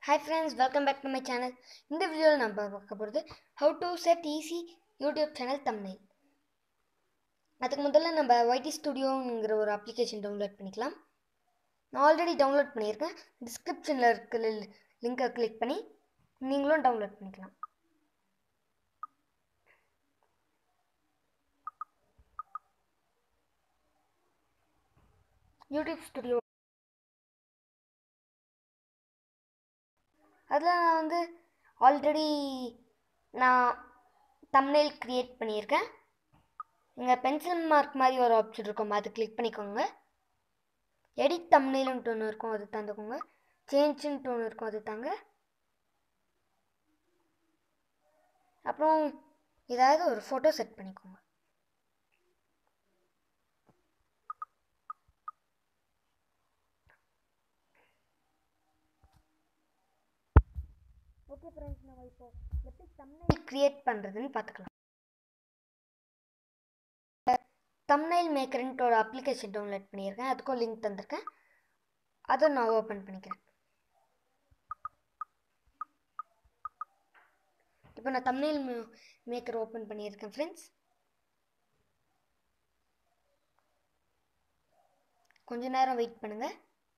hi friends welcome back to my channel இந்த வீடியோவில் நம்ம பார்க்க போகிறது how to set easy YouTube channel thumbnail அதுக்கு முதல்ல நம்ம ஒய்டி ஸ்டுடியோங்கிற ஒரு அப்ளிகேஷன் டவுன்லோட் பண்ணிக்கலாம் நான் ஆல்ரெடி டவுன்லோட் பண்ணியிருக்கேன் டிஸ்கிரிப்ஷனில் இருக்கிற லிங்கை கிளிக் பண்ணி நீங்களும் டவுன்லோட் பண்ணிக்கலாம் யூடியூப் ஸ்டுடியோ அதில் நான் வந்து ஆல்ரெடி நான் thumbnail க்ரியேட் பண்ணியிருக்கேன் இங்கே பென்சில் மார்க் மாதிரி ஒரு ஆப்ஷன் இருக்கும் அது கிளிக் பண்ணிக்கோங்க எடிட் தம்னெயிலுன்ட்டு ஒன்று இருக்கும் அது தந்துக்கோங்க சேஞ்சுன்ட்டு ஒன்று இருக்கும் அது தாங்க அப்புறம் ஏதாவது ஒரு ஃபோட்டோ செட் பண்ணிக்கோங்க ஓகே ஃப்ரெண்ட்ஸ் நம்ம இப்போ எப்படி தம்னைல் க்ரியேட் பண்ணுறதுன்னு பார்த்துக்கலாம் தம்னைல் மேக்கர்ன்ட்டு ஒரு அப்ளிகேஷன் டவுன்லோட் பண்ணியிருக்கேன் அதுக்கும் லிங்க் தந்திருக்கேன் அதை நான் ஓப்பன் பண்ணிக்கிறேன் இப்போ நான் தம்னைல் மேக்கர் ஓப்பன் பண்ணியிருக்கேன் ஃப்ரெண்ட்ஸ் கொஞ்ச நேரம் வெயிட் பண்ணுங்கள்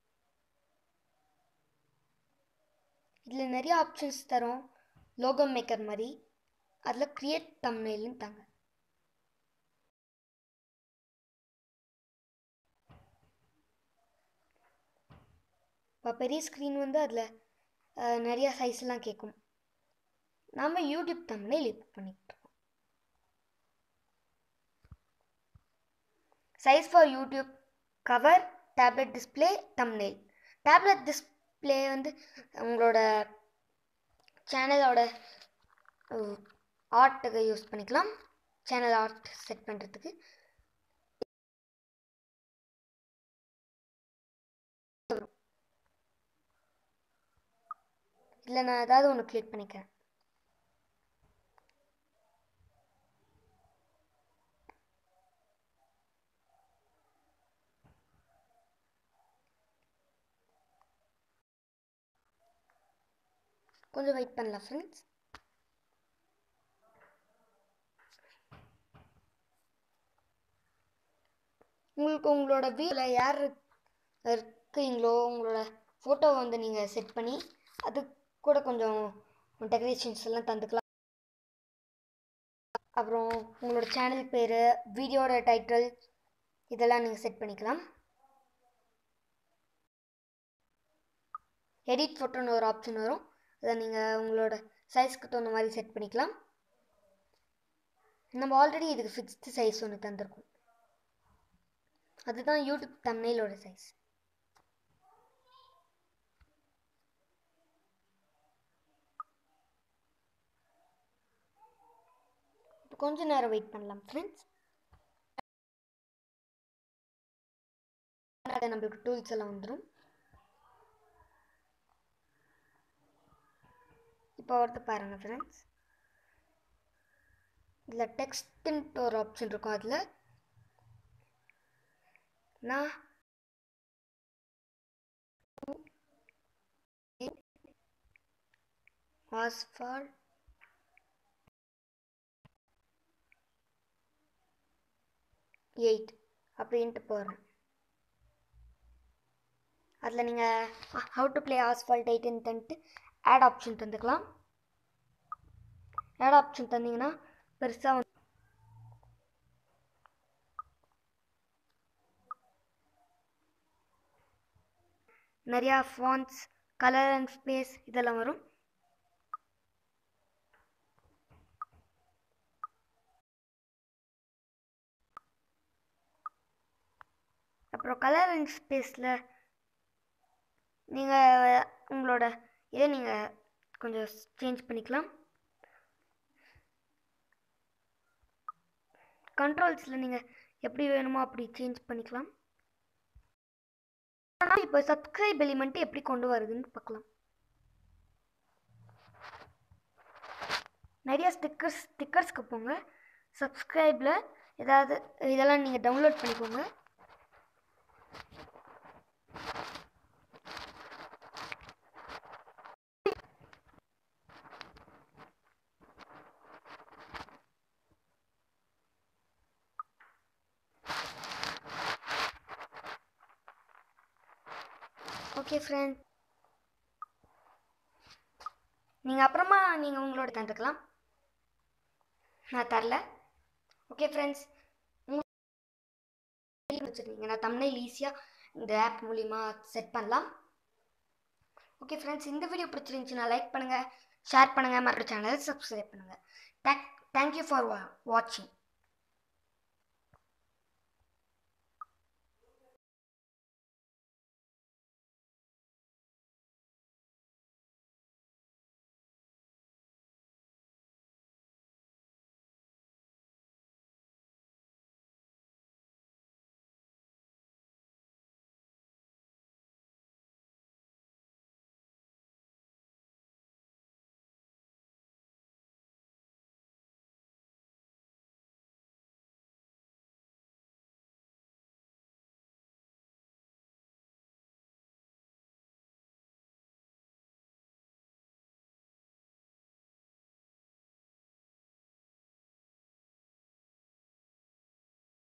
இதில் நிறைய ஆப்ஷன்ஸ் தரும் லோகோ மேக்கர் மாதிரி அதில் க்ரியேட் தம்னைல்னு தாங்க இப்போ பெரிய ஸ்க்ரீன் வந்து அதில் நிறைய சைஸ்லாம் கேட்கும் நாம் யூடியூப் தம்னைல் இப்போ பண்ணிக்கிட்டு இருக்கோம் size for YouTube cover tablet display thumbnail tablet display வந்து உங்களோட சேனலோட ஆர்ட்டுக்கு யூஸ் பண்ணிக்கலாம் சேனல் ஆர்ட் செட் பண்ணுறதுக்கு இல்லை நான் ஏதாவது ஒன்று கிளிக் பண்ணிக்கிறேன் கொஞ்சம் வெயிட் பண்ணலாம் ஃப்ரெண்ட்ஸ் உங்களுக்கு உங்களோட வீட்டில் யார் இருக்கீங்களோ உங்களோட ஃபோட்டோவை வந்து நீங்கள் செட் பண்ணி அது கூட கொஞ்சம் டெக்கரேஷன்ஸ் எல்லாம் தந்துக்கலாம் அப்புறம் உங்களோட சேனல் பேர் வீடியோட டைட்டில் இதெல்லாம் நீங்கள் செட் பண்ணிக்கலாம் எடிட் ஃபோட்டோன்னு ஒரு ஆப்ஷன் வரும் அதை நீங்கள் உங்களோட சைஸ்க்கு தகுந்த மாதிரி செட் பண்ணிக்கலாம் நம்ம ஆல்ரெடி இதுக்கு ஃபிக்ஸ்டு சைஸ் ஒன்று தந்திருக்கோம் அதுதான் யூடியூப் தம்னைலோட சைஸ் கொஞ்ச நேரம் வெயிட் பண்ணலாம் ஃப்ரெண்ட்ஸ் நம்மளுக்கு டூல்ஸ் எல்லாம் வந்துடும் இப்போ ஒருத்த பாருங்க ஃப்ரெண்ட்ஸ் இதில் டெக்ஸ்ட்டுன்ட்டு ஒரு ஆப்ஷன் இருக்கும் அதில் நான் ஆஸ்பால் எயிட் அப்படின்ட்டு போடுறேன் அதில் நீங்கள் ஹவு டு ப்ளே ஆஸ்பால்ட் எயிட்டுன்னு தந்துட்டு ஆட் ஆப்ஷன் தந்துக்கலாம் ஆட் ஆப்ஷன் தந்தீங்கன்னா பெருசாக வந்து நிறையா ஃபான்ஸ் கலர் அண்ட் ஸ்பேஸ் இதெல்லாம் வரும் அப்புறம் கலர் அண்ட் ஸ்பேஸில் நீங்கள் உங்களோட இதை நீங்கள் கொஞ்சம் சேஞ்ச் பண்ணிக்கலாம் கண்ட்ரோல்ஸில் நீங்கள் எப்படி வேணுமோ அப்படி சேஞ்ச் பண்ணிக்கலாம் ஆனால் இப்போ சப்ஸ்கிரைப் எலிமெண்ட்டு எப்படி கொண்டு வருதுன்னு பார்க்கலாம் நிறைய ஸ்டிக்கர்ஸ் ஸ்டிக்கர்ஸ்க்கு போங்க சப்ஸ்கிரைபில் ஏதாவது இதெல்லாம் நீங்கள் டவுன்லோட் பண்ணிக்கோங்க ஓகே ஃப்ரெண்ட் நீங்கள் அப்புறமா நீங்கள் உங்களோட தந்துக்கலாம் நான் தரல ஓகே ஃப்ரெண்ட்ஸ் வச்சுருந்தீங்கன்னா தம்னைல் ஈஸியாக இந்த ஆப் மூலிமா செட் பண்ணலாம் ஓகே ஃப்ரெண்ட்ஸ் இந்த வீடியோ பிடிச்சிருந்துச்சுன்னா லைக் பண்ணுங்கள் ஷேர் பண்ணுங்கள் மற்ற சேனலை சப்ஸ்கிரைப் பண்ணுங்கள் தேங்க் தேங்க்யூ ஃபார் வா வாட்சிங்